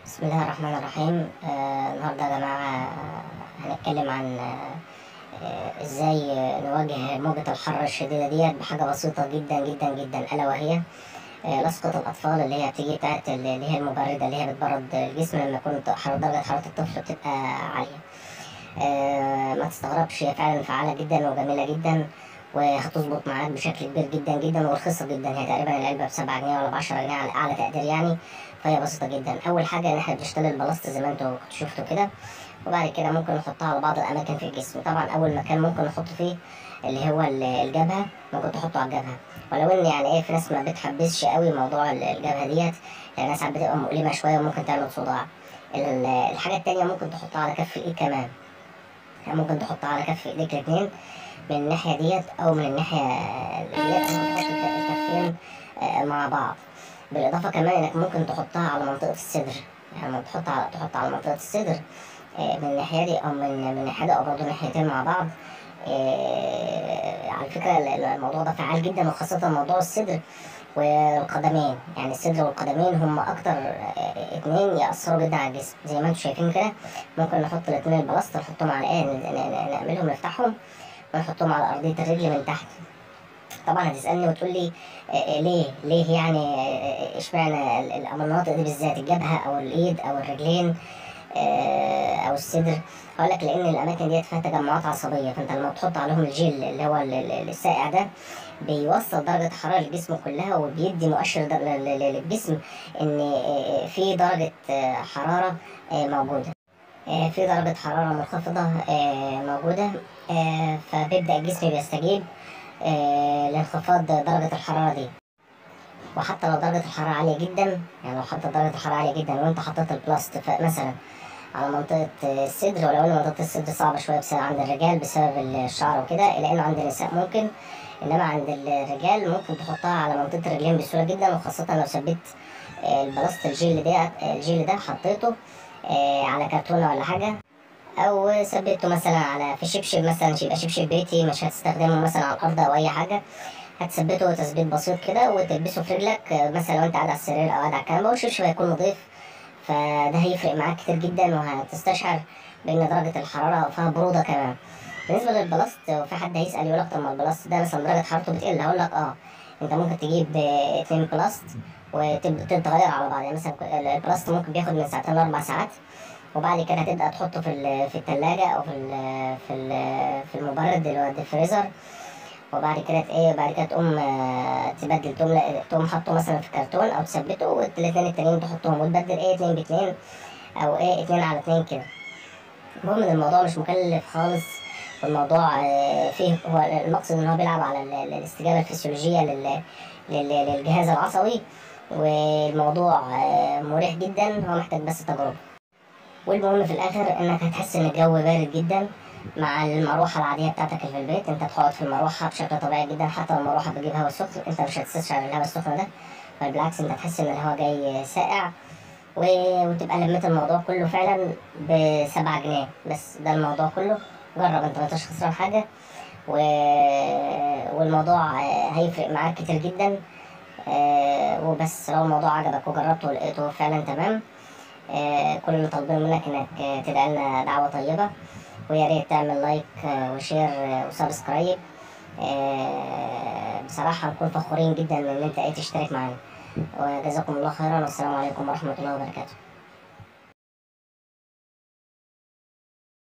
بسم الله الرحمن الرحيم آه النهارده يا جماعة هنتكلم عن آه ازاي نواجه موجة الحر الشديدة ديت بحاجة بسيطة جدا جدا جدا ألا وهي آه لصقة الأطفال اللي هي بتيجي بتاعت اللي هي المبردة اللي هي بتبرد الجسم لما يكون حر- درجة حرارة الطفل بتبقى عالية آه ما تستغربش هي فعلا فعالة جدا وجميلة جدا وهتظبط معاك بشكل كبير جدا جدا ورخيصة جدا هي تقريبا العلبة بسبعة جنيه ولا بعشرة جنيه على أعلى تقدير يعني فهي بسيطة جدا أول حاجة إن إحنا بنشتري البلاست زي ما أنتوا كنتوا شفتوا كده وبعد كده ممكن نحطها على بعض الأماكن في الجسم طبعا أول مكان ممكن نحط فيه اللي هو ال- الجبهة ممكن تحطه على الجبهة ولو إن يعني إيه في ناس ما بتحبسش قوي موضوع ال- الجبهة ديت يعني ساعات بتبقى مؤلمة شوية وممكن تعمل صداع ال- الحاجة التانية ممكن تحطها على كف الإيد كمان يعني ممكن تحطها على كف إيديك الاتنين من الناحية ديت أو من الناحية ديت ممكن تحط الك- الكفين آه، مع بعض بالإضافة كمان إنك ممكن تحطها على منطقة الصدر يعني لما تحط على تحط على منطقة الصدر آه، من الناحية دي أو من من الناحية دي أو برضه ناحيتين مع بعض آه، على فكرة ال- الموضوع ده فعال جدا وخاصة موضوع الصدر والقدمين يعني الصدر والقدمين هم أكتر آه، اتنين يأثروا جدا على الجسم زي ما انتم شايفين كده ممكن نحط الاتنين البلاستر نحطهم على ايه ن- ن- نعملهم نفتحهم ونحطهم على أرضية الرجل من تحت طبعا هتسألني وتقول لي آه، آه، ليه ليه يعني آه، اشمعنى ال- ال- المناطق دي بالذات الجبهة أو الإيد أو الرجلين آه، أو الصدر هقول لك لأن الأماكن ديت فيها تجمعات عصبية فأنت لما بتحط عليهم الجل اللي هو ال- ال- السائع ده بيوصل درجة الحرارة للجسم كلها وبيدي مؤشر در- ل- ل- للجسم إن آه، في درجة آه، حرارة آه، موجودة آه، في درجة حرارة منخفضة آه، موجودة آه، فبيبدأ الجسم بيستجيب آه، لانخفاض درجة الحرارة دي وحتى لو درجة الحرارة عالية جدا يعني لو حطيت درجة الحرارة عالية جدا وانت حطيت البلاست ف- مثلا على منطقة آه، الصدر ولو ان منطقة الصدر صعبة شوية بسبب عند الرجال بسبب الشعر وكده إلا إنه عند النساء ممكن إنما عند الرجال ممكن تحطها على منطقة الرجلين بسهولة جدا وخاصة لو ثبت آه، البلاست الجيل ده الجيل ده حطيته آه، على كرتونة ولا حاجة او ثبته مثلا على في شبشب مثلا يبقى شبشب بيتي مش هتستخدمه مثلا على الارض او اي حاجه هتثبته تثبيت بسيط كده وتلبسه في رجلك آه، مثلا لو انت قاعد على السرير او قاعد على الكنبه والشبشب هيكون نظيف فده هيفرق معاك كتير جدا وهتستشعر بان درجه الحراره فيها بروده كمان بالنسبه للبلاست في حد هيسال يقول لك طب ما البلاست ده مثلا درجه حرارته بتقل هقول لك اه انت ممكن تجيب آه، اتنين بلاست وتتغير على بعض يعني مثلا البلاست ممكن بياخد من ساعتين لاربع ساعات وبعد كده هتبدا تحطه في ال- في الثلاجه او في ال في ال في المبرد اللي هو الديفريزر وبعد كده ت- ايه بعد كده تقوم آه، تبدل تقوم لا- تقوم حاطه مثلا في كرتون او تثبته والاثنين التانيين تحطهم وتبدل ايه اتنين باتنين او ايه اتنين على اتنين كده المهم ان الموضوع مش مكلف خالص والموضوع آه، فيه هو المقصد ان هو بيلعب على ال- ال- الاستجابه الفسيولوجيه لل لل- للجهاز العصبي والموضوع آه، مريح جدا هو محتاج بس تجربه والمهم في الاخر انك هتحس ان الجو بارد جدا مع المروحه العاديه بتاعتك اللي في البيت انت تقعد في المروحه بشكل طبيعي جدا حتى لو المروحه بتجيب هواء سخن انت مش هتستشعر الهواء السخن ده بل بالعكس انت هتحس ان الهواء جاي ساقع و- وتبقى لميت الموضوع كله فعلا بسبعة جنيه بس ده الموضوع كله جرب انت ما انتش خسران حاجه و... والموضوع آه، هيفرق معاك كتير جدا آه، وبس لو الموضوع عجبك وجربته ولقيته فعلا تمام آه، كل اللي طالبينه منك انك آه، تدعي لنا دعوة طيبة ويا ريت تعمل لايك آه، وشير آه، وسبسكرايب آه، بصراحة هنكون فخورين جدا ان انت ايه تشترك معانا وجزاكم الله خيرا والسلام عليكم ورحمة الله وبركاته